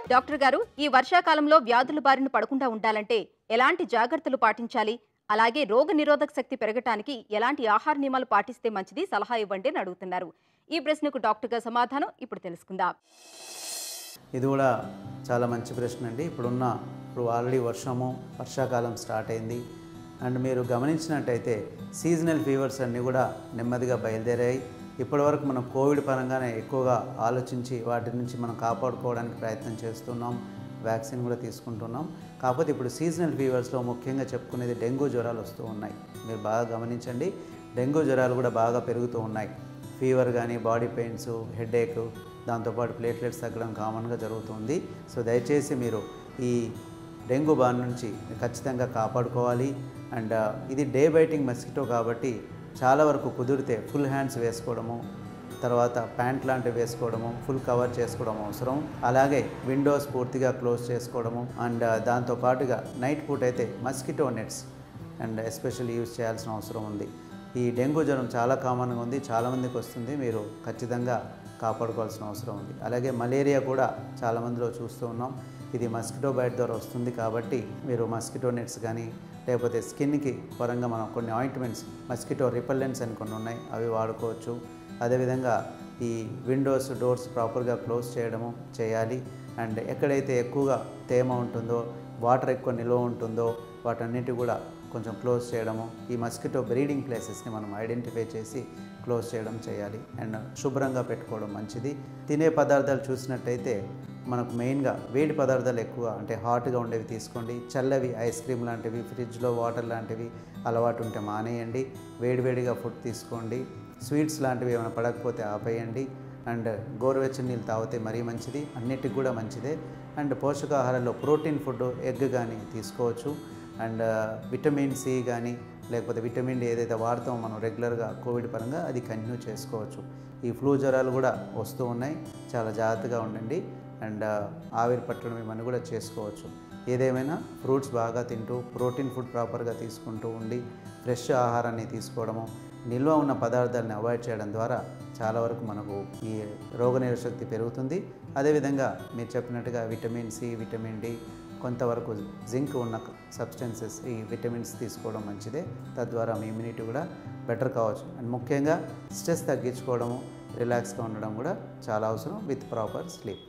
doctor గారు ఈ వర్షాకాలంలో వ్యాధుల బారిన పడకుండా ఉండాలంటే ఎలాంటి జాగ్రత్తలు పాటించాలి అలాగే రోగ నిరోధక శక్తి పెరగటానికి ఎలాంటి ఆహార నియమాలు పాటిస్తే మంచిది సలహా ఇవ్వండి అని అడుగుతున్నారు ఈ ప్రశ్నకు డాక్టర్ గారు సమాధానం ఇప్పుడు తెలుసుకుందాం ఇది కూడా చాలా మంచి ప్రశ్న అండి ఇప్పుడున్న ఇప్పుడు ఆల్రెడీ వర్షము వర్షాకాలం స్టార్ట్ అయింది అండ్ మీరు గమనించినట్టయితే సీజనల్ ఫీవర్స్ అన్నీ కూడా నెమ్మదిగా బయలుదేరాయి ఇప్పటివరకు మనం కోవిడ్ పరంగానే ఎక్కువగా ఆలోచించి వాటి నుంచి మనం కాపాడుకోవడానికి ప్రయత్నం చేస్తున్నాం వ్యాక్సిన్ కూడా తీసుకుంటున్నాం కాకపోతే ఇప్పుడు సీజనల్ ఫీవర్స్లో ముఖ్యంగా చెప్పుకునేది డెంగ్యూ జ్వరాలు వస్తూ ఉన్నాయి మీరు బాగా గమనించండి డెంగ్యూ జ్వరాలు కూడా బాగా పెరుగుతూ ఉన్నాయి ఫీవర్ కానీ బాడీ పెయిన్స్ హెడేక్ దాంతోపాటు ప్లేట్లెట్స్ తగ్గడం కామన్గా జరుగుతుంది సో దయచేసి మీరు ఈ డెంగ్యూ బారి నుంచి ఖచ్చితంగా కాపాడుకోవాలి అండ్ ఇది డే బైటింగ్ మస్కిటో కాబట్టి చాలా వరకు కుదిరితే ఫుల్ హ్యాండ్స్ వేసుకోవడము తర్వాత ప్యాంట్ లాంటివి వేసుకోవడము ఫుల్ కవర్ చేసుకోవడం అవసరం అలాగే విండోస్ పూర్తిగా క్లోజ్ చేసుకోవడము అండ్ దాంతో పాటుగా నైట్ పూట అయితే mosquito nets and especially use చేయాల్సిన అవసరం ఉంది ఈ డెంగ్యూ జ్వరం చాలా కామన్గా ఉంది చాలామందికి వస్తుంది మీరు ఖచ్చితంగా కాపాడుకోవాల్సిన అవసరం ఉంది అలాగే మలేరియా కూడా చాలామందిలో చూస్తూ ఉన్నాం ఇది మస్కిటో బైట్ ద్వారా వస్తుంది కాబట్టి మీరు మస్కిటో నెట్స్ కానీ లేకపోతే స్కిన్కి పరంగా మనం కొన్ని ఆయింట్మెంట్స్ మస్కిటో రిపల్లెంట్స్ అని కొన్ని ఉన్నాయి అవి వాడుకోవచ్చు అదేవిధంగా ఈ విండోస్ డోర్స్ ప్రాపర్గా క్లోజ్ చేయడము చేయాలి అండ్ ఎక్కడైతే ఎక్కువగా తేమ ఉంటుందో వాటర్ ఎక్కువ నిల్వ ఉంటుందో వాటన్నిటి కూడా కొంచెం క్లోజ్ చేయడము ఈ మస్కిటో బ్రీడింగ్ ప్లేసెస్ని మనం ఐడెంటిఫై చేసి క్లోజ్ చేయడం చేయాలి అండ్ శుభ్రంగా పెట్టుకోవడం మంచిది తినే పదార్థాలు చూసినట్టయితే మనకు మెయిన్గా వేడి పదార్థాలు ఎక్కువ అంటే హాట్గా ఉండేవి తీసుకోండి చల్లవి ఐస్ క్రీమ్ లాంటివి ఫ్రిడ్జ్లో వాటర్ లాంటివి అలవాటు ఉంటే మానేయండి వేడివేడిగా ఫుడ్ తీసుకోండి స్వీట్స్ లాంటివి ఏమైనా పడకపోతే ఆపేయండి అండ్ గోరువెచ్చని నీళ్ళు తాగితే మరీ మంచిది అన్నిటికి కూడా మంచిదే అండ్ పోషకాహారాల్లో ప్రోటీన్ ఫుడ్ ఎగ్ కానీ తీసుకోవచ్చు అండ్ విటమిన్ సి కానీ లేకపోతే విటమిన్ డి ఏదైతే వాడతామో మనం రెగ్యులర్గా కోవిడ్ పరంగా అది కంటిన్యూ చేసుకోవచ్చు ఈ ఫ్లూ జ్వరాలు కూడా వస్తూ ఉన్నాయి చాలా జాగ్రత్తగా ఉండండి అండ్ ఆవిరి పట్టడం ఇవన్నీ కూడా చేసుకోవచ్చు ఏదేమైనా ఫ్రూట్స్ బాగా తింటూ ప్రోటీన్ ఫుడ్ ప్రాపర్గా తీసుకుంటూ ఉండి ఫ్రెష్ ఆహారాన్ని తీసుకోవడము నిల్వ ఉన్న పదార్థాలను అవాయిడ్ చేయడం ద్వారా చాలా వరకు మనకు ఈ రోగనిరోధక శక్తి పెరుగుతుంది అదేవిధంగా మీరు చెప్పినట్టుగా విటమిన్ సి విటమిన్ డి కొంతవరకు జింక్ ఉన్న సబ్స్టెన్సెస్ ఈ విటమిన్స్ తీసుకోవడం మంచిదే తద్వారా మీ ఇమ్యూనిటీ కూడా బెటర్ కావచ్చు అండ్ ముఖ్యంగా స్ట్రెస్ తగ్గించుకోవడము రిలాక్స్గా ఉండడం కూడా చాలా అవసరం విత్ ప్రాపర్ స్లీప్